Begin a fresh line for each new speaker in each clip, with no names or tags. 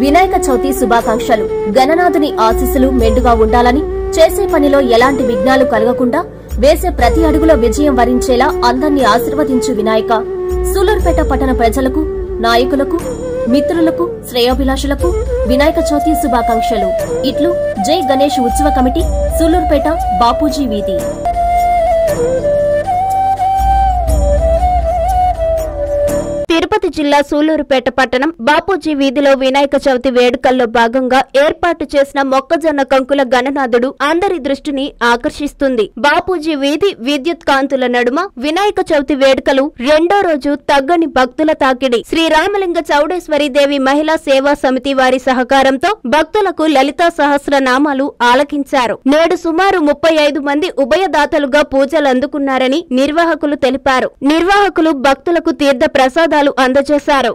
వినాయక చవితి శుభాకాంక్షలు గణనాథుని ఆశీస్సులు మెండుగా ఉండాలని చేసే పనిలో ఎలాంటి విఘ్నాలు కలగకుండా వేసే ప్రతి అడుగులో విజయం వరించేలా అందర్నీ ఆశీర్వదించు వినాయక సూలూరుపేట పట్టణ ప్రజలకు నాయకులకు మిత్రులకు శ్రేయోభిలాషులకు వినాయక చవితి శుభాకాంక్షలు ఇట్లు జై గణేష్ ఉత్సవ కమిటీ సూలూరుపేట బాపూజీ వీధి
తిరుపతి జిల్లా సూలూరుపేట పట్టణం బాపూజీ వీధిలో వినాయక చవితి వేడుకల్లో భాగంగా ఏర్పాటు చేసిన మొక్కజొన్న కంకుల గణనాథుడు అందరి దృష్టిని ఆకర్షిస్తుంది బాపూజీ వీధి విద్యుత్ కాంతుల నడుమ వినాయక చవితి వేడుకలు రెండో రోజు తగ్గని భక్తుల తాకిడి శ్రీరామలింగ చౌడేశ్వరి దేవి మహిళా సేవా సమితి వారి సహకారంతో భక్తులకు లలితా సహస్ర నామాలు ఆలకించారు నేడు సుమారు ముప్పై ఐదు మంది ఉభయదాతలుగా పూజలు అందుకున్నారని నిర్వాహకులు తెలిపారు నిర్వాహకులు భక్తులకు తీర్థ ప్రసాదాలు అందజేశారు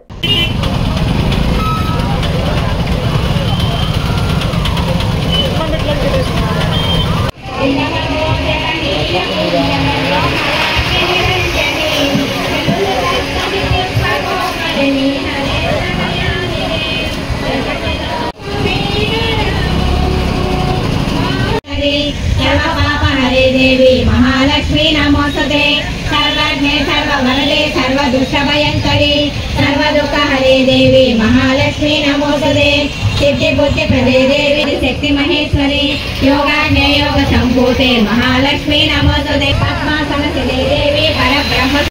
हरे सर्व पाप हरे देवी महालक्ष्मी नमोस्तुते सर्वज्ञे सर्ववरदे सर्व दुष्टभयङ्करी सर्व दुःख हरे देवी महालक्ष्मी नमोस्तुते सिद्धि बुद्धि प्रदे देवी शक्ति महेश्वरी योगाज्ञ योग संभूते महालक्ष्मी नमोस्तुते पद्मासन सिद्धे देवी परब्रह्म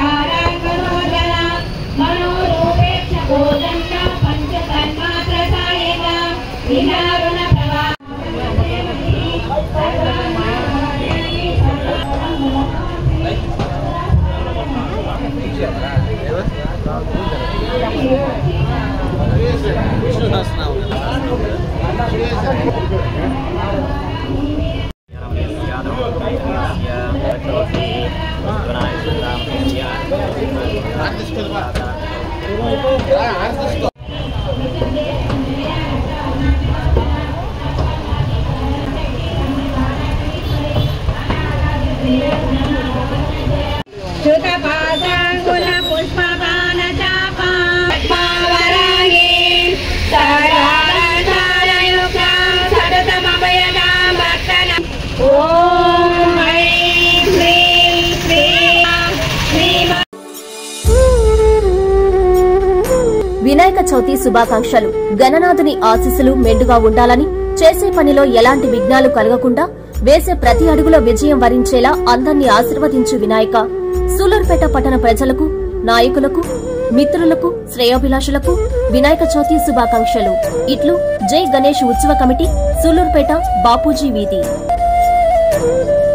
मनोरूपेक्ष गोदण्ड पञ्चतन्मात्र सायका विनारुण प्रभा च्युतपादाङ्कुल पुष्पबाणचापा पद्मावरागे सदालङ्कारयुक्तां सततमभयदां भक्तन ॐ ऐं ह्रीं श्रीं श्रीमा
వినాయక చవితి శుభాకాంక్షలు గణనాథుని ఆశీస్సులు మెండుగా ఉండాలని చేసే పనిలో ఎలాంటి విఘ్నాలు కలగకుండా వేసే ప్రతి అడుగులో విజయం వరించేలా అందర్నీ ఆశీర్వదించు వినాయక సూలూరుపేట పట్టణ ప్రజలకు నాయకులకు మిత్రులకు శ్రేయోభిలాషులకు వినాయక చవితి శుభాకాంక్షలు ఇట్లు జై గణేష్ ఉత్సవ కమిటీ సూలూరుపేట బాపూజీ వీధి